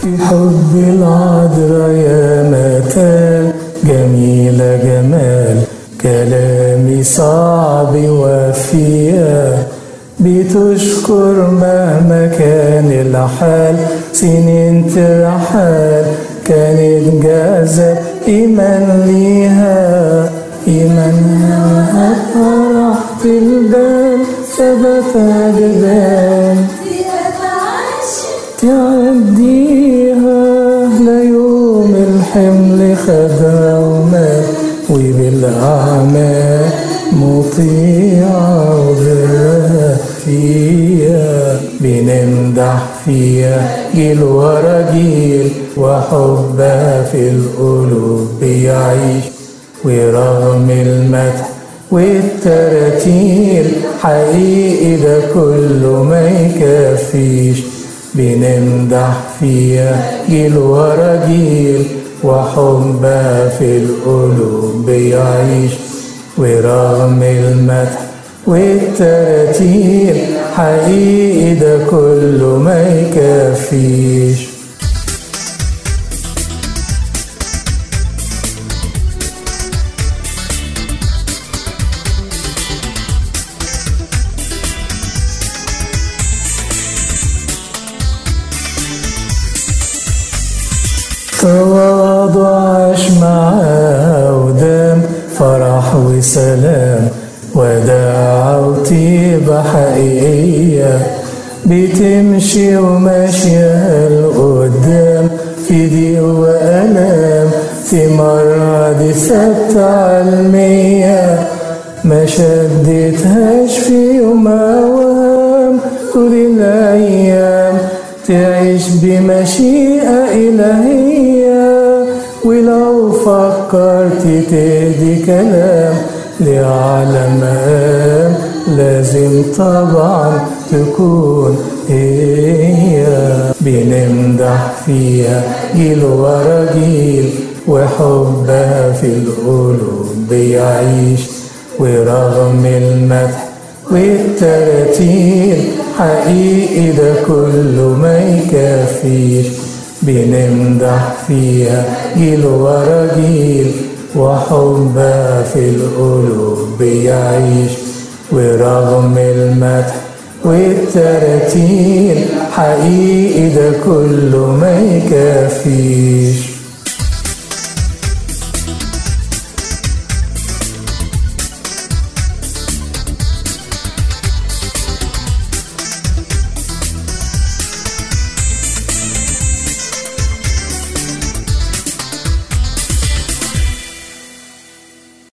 في حب العذراء يا متال جميلة جمال كلامي صعب وفيا بتشكر مهما كان الحال سنين ترحال كانت جازة إيمان ليها إيمانها راحة البال ثبت جبال تعديها ليوم الحمل خدها ومات وبالأعمال مطيعة وبرها فيها بنمدح فيها جيل ورا جيل وحبها في القلوب بيعيش ورغم المدح والتراتيل حقيقي ده كله ما يكفيش بنمدح فيها جيل ورا جيل وحبها في القلوب بيعيش ورغم المدح والتراتيل حقيقي ده كله ما يكفيش تواضع عاش معاه ودام فرح وسلام وداع وطيبة حقيقية بتمشي وماشية لقدام في ضيق وألام في مرة دي ثابتة علمية ما شدتهاش في يوم وهم طول الأيام تعيش بمشيئة إلهية ولو فكرت تهدي كلام لعالم أم لازم طبعا تكون هي بنمدح فيها جيل ورا جيل وحبها في القلوب بيعيش ورغم المدح والتراتيل حقيقي ده كله ما يكفيش بنمدح فيها جيل ورا جيل وحبها في القلوب بيعيش ورغم المدح والتراتيل حقيقي ده كله ما يكفيش